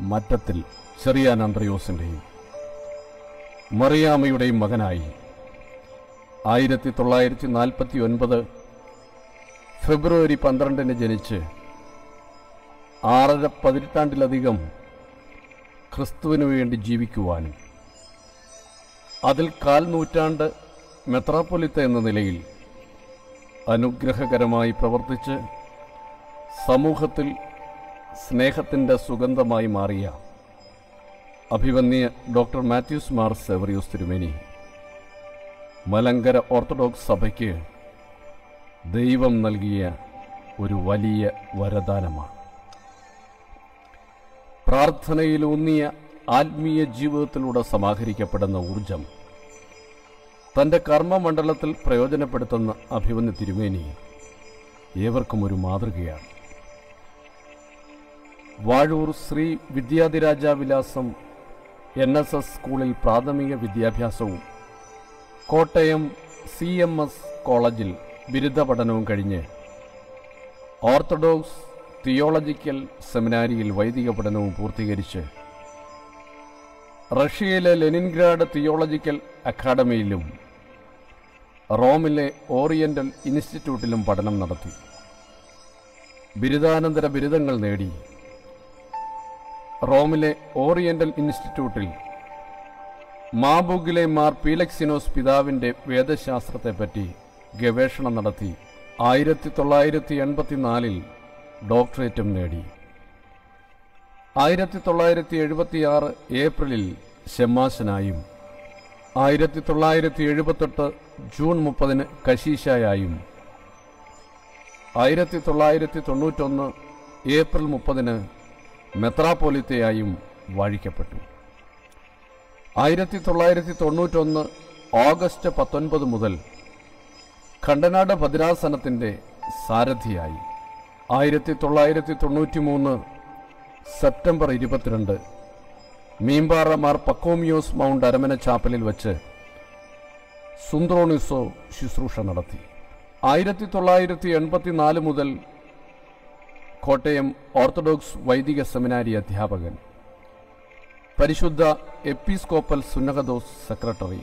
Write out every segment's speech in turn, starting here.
മറ്റത്തിൽ ചെറിയാൻ അന്ത്രയോസിൻ്റെയും മറിയാമയുടെയും മകനായി ആയിരത്തി തൊള്ളായിരത്തി നാൽപ്പത്തി ഒൻപത് ഫെബ്രുവരി പന്ത്രണ്ടിന് ജനിച്ച് ആറര പതിനെട്ടാണ്ടിലധികം ക്രിസ്തുവിനു വേണ്ടി ജീവിക്കുവാനും അതിൽ കാൽ നൂറ്റാണ്ട് മെത്രാപ്പൊലിത്ത എന്ന നിലയിൽ അനുഗ്രഹകരമായി പ്രവർത്തിച്ച് സമൂഹത്തിൽ സ്നേഹത്തിൻ്റെ സുഗന്ധമായി മാറിയ അഭിവന്യ ഡോക്ടർ മാത്യൂസ് മാർ സെവറിയൂസ് തിരുമേനി മലങ്കര ഓർത്തഡോക്സ് സഭയ്ക്ക് ദൈവം നൽകിയ ഒരു വലിയ വരദാനമാണ് പ്രാർത്ഥനയിലൂന്നിയ ആത്മീയ ജീവിതത്തിലൂടെ സമാഹരിക്കപ്പെടുന്ന ഊർജം തൻ്റെ കർമ്മമണ്ഡലത്തിൽ പ്രയോജനപ്പെടുത്തുന്ന അഭിവന്യ തിരുമേനി ഏവർക്കും ഒരു മാതൃകയാണ് വാഴൂർ ശ്രീ വിദ്യാധിരാജ വിലാസം എൻ എസ് എസ് സ്കൂളിൽ പ്രാഥമിക വിദ്യാഭ്യാസവും കോട്ടയം സി എം എസ് കോളേജിൽ ബിരുദ പഠനവും കഴിഞ്ഞ് ഓർത്തഡോക്സ് തിയോളജിക്കൽ സെമിനാരിയിൽ വൈദിക പഠനവും പൂർത്തീകരിച്ച് റഷ്യയിലെ ലെനിൻഗ്രാഡ് തിയോളജിക്കൽ അക്കാഡമിയിലും റോമിലെ ഓറിയന്റൽ ഇൻസ്റ്റിറ്റ്യൂട്ടിലും പഠനം നടത്തി ബിരുദാനന്തര ബിരുദങ്ങൾ നേടി റോമിലെ ഓറിയന്റൽ ഇൻസ്റ്റിറ്റ്യൂട്ടിൽ മാബുഗിലെ മാർ പീലക്സിനോസ് പിതാവിന്റെ വേദശാസ്ത്രത്തെപ്പറ്റി ഗവേഷണം നടത്തി ആയിരത്തി തൊള്ളായിരത്തി എൺപത്തിനാലിൽ ഡോക്ടറേറ്റും നേടി ആയിരത്തി തൊള്ളായിരത്തി എഴുപത്തിയാറ് ഏപ്രിലിൽ ഷെമ്മാശനായും ആയിരത്തി തൊള്ളായിരത്തി എഴുപത്തെട്ട് ജൂൺ മുപ്പതിന് കശീശായായും ആയിരത്തി തൊള്ളായിരത്തി തൊണ്ണൂറ്റൊന്ന് ഏപ്രിൽ മുപ്പതിന് മെത്രാപ്പോലിത്തയായും വാഴിക്കപ്പെട്ടു ആയിരത്തി തൊള്ളായിരത്തി തൊണ്ണൂറ്റൊന്ന് ഓഗസ്റ്റ് പത്തൊൻപത് മുതൽ ഖണ്ഡനാട് ഭദ്രാസനത്തിന്റെ സാരഥിയായി ആയിരത്തി തൊള്ളായിരത്തി തൊണ്ണൂറ്റി മൂന്ന് സെപ്റ്റംബർ ഇരുപത്തിരണ്ട് മീമ്പാറ മാർ പക്കോമിയോസ് മൗണ്ട് അരമന ചാപ്പലിൽ വച്ച് സുന്ദ്രോണിസോ ശുശ്രൂഷ നടത്തി ആയിരത്തി തൊള്ളായിരത്തി എൺപത്തിനാല് മുതൽ കോട്ടയം ഓർത്തഡോക്സ് വൈദിക സെമിനാരി അധ്യാപകൻ പരിശുദ്ധ എപ്പിസ്കോപ്പൽ സുന്നകദോസ് സെക്രട്ടറി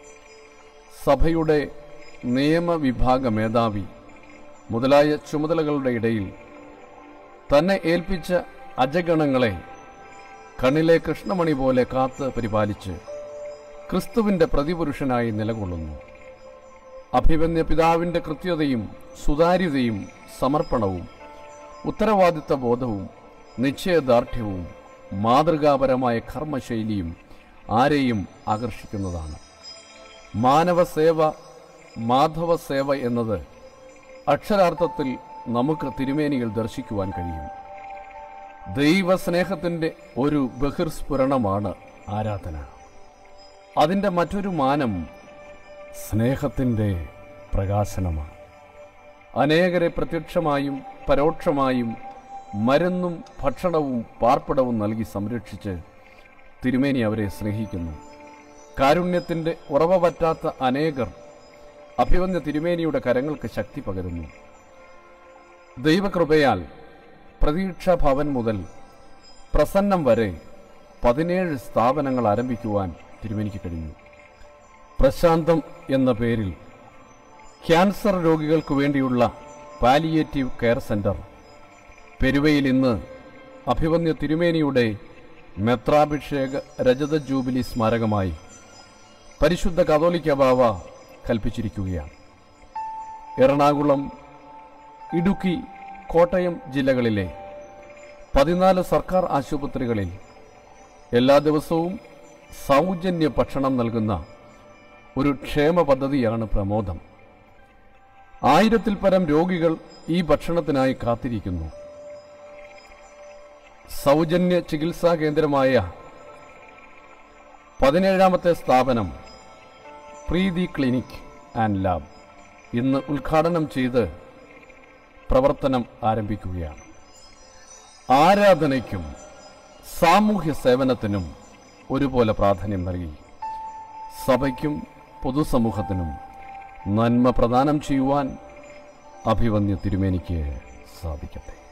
സഭയുടെ നിയമവിഭാഗ മേധാവി മുതലായ ചുമതലകളുടെ ഇടയിൽ തന്നെ ഏൽപ്പിച്ച അജഗണങ്ങളെ കണ്ണിലെ കൃഷ്ണമണി പോലെ കാത്ത് പരിപാലിച്ച് ക്രിസ്തുവിന്റെ പ്രതിപുരുഷനായി നിലകൊള്ളുന്നു അഭിമന്യ പിതാവിന്റെ കൃത്യതയും സുതാര്യതയും സമർപ്പണവും ഉത്തരവാദിത്ത ബോധവും നിശ്ചയദാർഢ്യവും മാതൃകാപരമായ കർമ്മശൈലിയും ആരെയും ആകർഷിക്കുന്നതാണ് മാനവസേവ മാധവസേവ എന്നത് അക്ഷരാർത്ഥത്തിൽ നമുക്ക് തിരുമേനികൾ ദർശിക്കുവാൻ കഴിയും ദൈവസ്നേഹത്തിൻ്റെ ഒരു ബഹിർസ്ഫുരണമാണ് ആരാധന അതിൻ്റെ മറ്റൊരു മാനം സ്നേഹത്തിൻ്റെ പ്രകാശനമാണ് അനേകരെ പ്രത്യക്ഷമായും പരോക്ഷമായും മരുന്നും ഭക്ഷണവും പാർപ്പിടവും നൽകി സംരക്ഷിച്ച് തിരുമേനി അവരെ സ്നേഹിക്കുന്നു കാരുണ്യത്തിൻ്റെ ഉറവ പറ്റാത്ത അനേകർ അഭിവന്യ തിരുമേനിയുടെ കരങ്ങൾക്ക് ശക്തി പകരുന്നു ദൈവകൃപയാൽ പ്രതീക്ഷാ ഭവൻ മുതൽ പ്രസന്നം വരെ പതിനേഴ് സ്ഥാപനങ്ങൾ ആരംഭിക്കുവാൻ തിരുമേനിക്ക് കഴിഞ്ഞു പ്രശാന്തം എന്ന പേരിൽ ക്യാൻസർ രോഗികൾക്ക് വേണ്ടിയുള്ള പാലിയേറ്റീവ് കെയർ സെന്റർ പെരുവയിൽ ഇന്ന് അഭിവന്യ തിരുമേനിയുടെ മെത്രാഭിഷേക രജത ജൂബിലി സ്മാരകമായി പരിശുദ്ധ കതോലിക്ക ബാവ കൽപ്പിച്ചിരിക്കുകയാണ് എറണാകുളം ഇടുക്കി കോട്ടയം ജില്ലകളിലെ പതിനാല് സർക്കാർ ആശുപത്രികളിൽ എല്ലാ ദിവസവും സൗജന്യ ഭക്ഷണം നൽകുന്ന ഒരു ക്ഷേമ പദ്ധതിയാണ് പ്രമോദം ആയിരത്തിൽ പരം രോഗികൾ ഈ ഭക്ഷണത്തിനായി കാത്തിരിക്കുന്നു സൗജന്യ ചികിത്സാ കേന്ദ്രമായ പതിനേഴാമത്തെ സ്ഥാപനം പ്രീതി ക്ലിനിക് ആൻഡ് ലാബ് ഇന്ന് ഉദ്ഘാടനം ചെയ്ത് പ്രവർത്തനം ആരംഭിക്കുകയാണ് ആരാധനയ്ക്കും സാമൂഹ്യ സേവനത്തിനും ഒരുപോലെ പ്രാധാന്യം നൽകി സഭയ്ക്കും പൊതുസമൂഹത്തിനും നന്മ പ്രദാനം ചെയ്യുവാൻ അഭിവന്യ തിരുമേനിക്ക് സാധിക്കട്ടെ